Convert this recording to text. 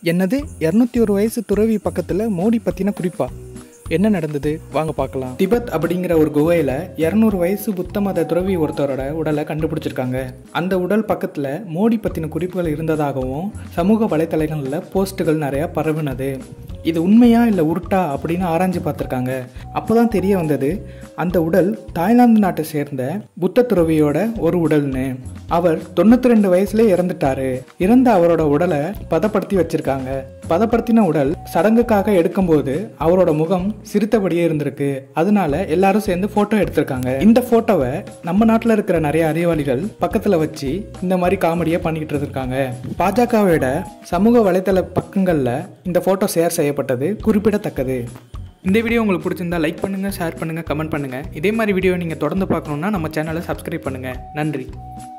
என்னது இரநூத்தி ஒரு வயசு துறவி பக்கத்தில் மோடி பற்றின குறிப்பா என்ன நடந்தது வாங்க பார்க்கலாம் திபெத் அப்படிங்கிற ஒரு குகையில் இரநூறு வயசு புத்த மத துறவி ஒருத்தரோட உடலை கண்டுபிடிச்சிருக்காங்க அந்த உடல் பக்கத்தில் மோடி பற்றின குறிப்புகள் இருந்ததாகவும் சமூக வலைத்தளங்களில் போஸ்ட்டுகள் நிறையா பரவுனது இது உண்மையா இல்லை உருட்டா அப்படின்னு ஆராய்ஞ்சு பார்த்துருக்காங்க அப்போ தான் தெரிய வந்தது அந்த உடல் தாய்லாந்து நாட்டை சேர்ந்த புத்த துறவியோட ஒரு உடல்னு அவர் தொண்ணூற்றி ரெண்டு வயசுல இறந்துட்டாரு இறந்த அவரோட உடலை பதப்படுத்தி வச்சிருக்காங்க பதப்படுத்தின உடல் சடங்குக்காக எடுக்கும்போது அவரோட முகம் சிரித்தபடியே இருந்திருக்கு அதனால எல்லாரும் சேர்ந்து போட்டோ எடுத்திருக்காங்க இந்த போட்டோவை நம்ம நாட்டில் இருக்கிற நிறைய அறிவாளிகள் பக்கத்தில் வச்சு இந்த மாதிரி காமெடியை பண்ணிக்கிட்டு இருக்காங்க பாஜகவோட சமூக வலைத்தள பக்கங்களில் இந்த போட்டோ ஷேர் செய்யப்பட்டது குறிப்பிடத்தக்கது இந்த வீடியோ உங்களுக்கு பிடிச்சிருந்தா லைக் பண்ணுங்கள் ஷேர் பண்ணுங்கள் கமெண்ட் பண்ணுங்கள் இதே மாதிரி வீடியோ நீங்கள் தொடர்ந்து பார்க்கணுன்னா நம்ம சேனலை சப்ஸ்கிரைப் பண்ணுங்கள் நன்றி